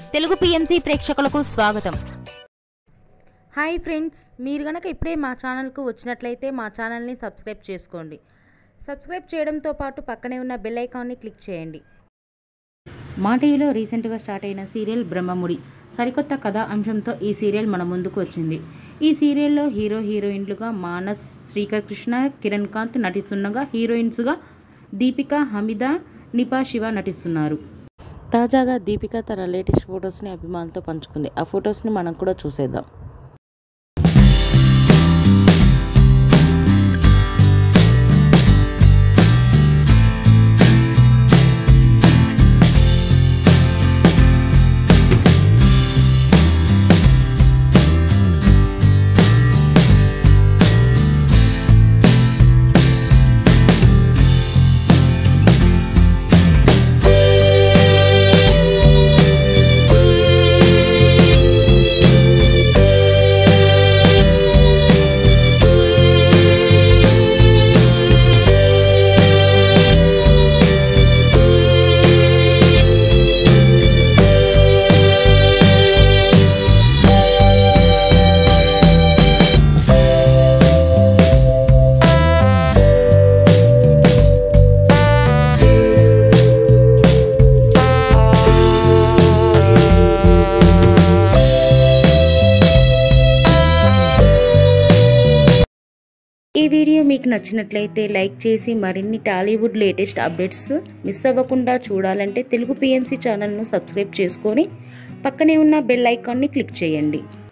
Telugu PMC ప్రేక్షకులకు స్వాగతం hi friends మీరు గనక ఇప్పుడే మా ఛానల్కు వచ్చినట్లయితే మా ఛానల్ని సబ్స్క్రైబ్ చేసుకోండి సబ్స్క్రైబ్ చేయడంతో పాటు పక్కనే ఉన్న బెల్ ఐకాన్ని క్లిక్ చేయండి మా టీవీలో రీసెంట్గా స్టార్ట్ అయిన సీరియల్ బ్రహ్మముడి సరికొత్త కథా అంశంతో ఈ సీరియల్ మన ముందుకు వచ్చింది ఈ సీరియల్లో హీరో హీరోయిన్లుగా మానస్ శ్రీకర్ కృష్ణ కిరణ్ కాంత్ నటిస్తుండగా హీరోయిన్స్గా దీపిక హమిద నిపా శివ నటిస్తున్నారు తాజాగా దీపిక తన లేటెస్ట్ ఫొటోస్ని అభిమానులతో పంచుకుంది ఆ ఫొటోస్ని మనం కూడా చూసేద్దాం ఈ వీడియో మీకు నచ్చినట్లయితే లైక్ చేసి మరిన్ని టాలీవుడ్ లేటెస్ట్ అప్డేట్స్ మిస్ అవ్వకుండా చూడాలంటే తెలుగు పిఎంసి ఛానల్ను సబ్స్క్రైబ్ చేసుకొని పక్కనే ఉన్న బెల్ ఐకాన్ని క్లిక్ చేయండి